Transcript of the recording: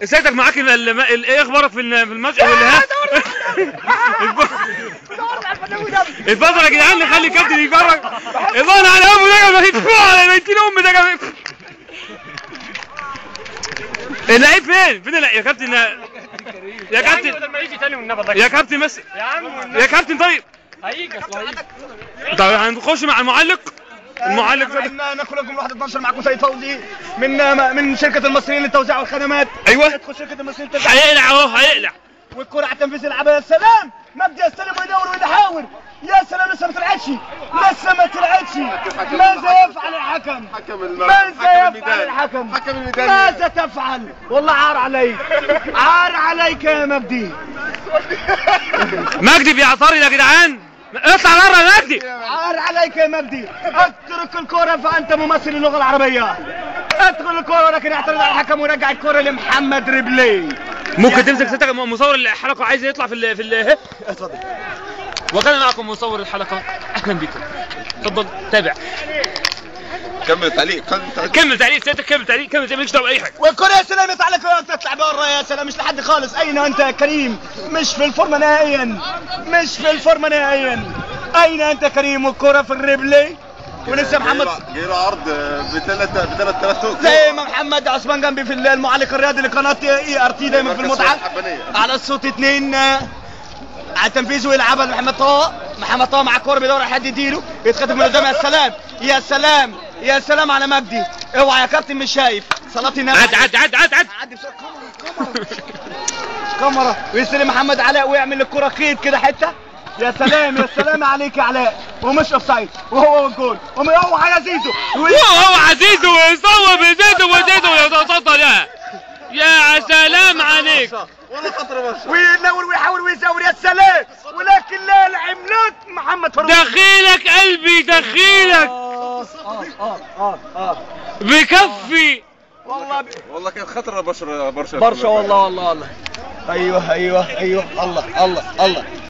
سيادتك معاك ال- ال- ال- ايه اخبارك في ال- في الماتش ولا ها اتفضل يا جدعان نخلي الكابتن يتفرج الله على امه ده ما يدفعوا على بنتين ام ده كمان اللعيب فين فين اللعيب يا كابتن يا كابتن لما يجي تاني والنبي يا كابتن بس يا عم يا كابتن طيب هيجي اصل هيجي طيب هنخش مع المعلق المعلق ده- احنا ناكل لكم واحد 12 معكم سيد فوزي من من شركه المصريين للتوزيع والخدمات ايوه ادخل شركه المصريين للتوزيع هيقلع اهو هيقلع والكرة على التنفيذ يلعبها يا سلام مجدي يستلم ويدور ويحاول يا سلام لسه ما طلعتش لسه ما طلعتش ماذا يفعل الحكم حكم الم- ماذا حكم يفعل الميدان. الحكم حكم الميدان. ماذا تفعل والله عار عليك عار عليك يا مجدي مجدي بيعترض يا جدعان اطلع بره يا مجدي عار عليك يا مجدي اترك الكرة فانت ممثل اللغة العربية ادخل الكرة ولكن اعترض على الحكم ورجع الكرة لمحمد ريبلي ممكن تمسك ستك مصور الحلقه عايز يطلع في ال في ال اتفضل وكان معكم مصور الحلقه اهلا بكم اتفضل تابع كمل تعليق كمل تعليق كمل تعليق سيادتك كمل تعليق كمل تعليق مالكش دعوه باي حاجه والكرة يا سلام يطلع لك تطلع بره يا سلام مش لحد خالص اين انت يا كريم مش في الفورمه نهائيا مش في الفورمه نهائيا اين انت يا كريم والكرة في الريبلي ولسه محمد جاي له عرض بثلاث بثلاث ثلاث توك زي ما محمد عثمان جنبي في المعلق الرياضي لقناه اي ار تي دايما في المتعه على الصوت اتنين آه، على التنفيذ ويلعبها لمحمد طه محمد طه مع الكوره بيدور على حد يديله يتخطف من قدام يا سلام يا سلام يا سلام على مجدي اوعى يا كابتن مش شايف صلاه النبي عد عد عد عد عد عدي بسرعه كاميرا كاميرا ويستلم محمد علاء ويعمل الكرة خيط كده حته يا سلام يا سلام عليك يا علاء ومش اوف سايد وهو والجول اوعى يا زيزو هو عزيز ويصور بزيد وزيد ويتفضل يا يا سلام عليك ولا خطر بس وينور ويحاول ويزور يا سلام ولكن لا العملاق محمد فاروق دخيلك قلبي دخيلك اه اه اه اه بكفي والله ب... والله كانت خطره برشا برشا برشا والله والله والله ايوه ايوه ايوه الله الله الله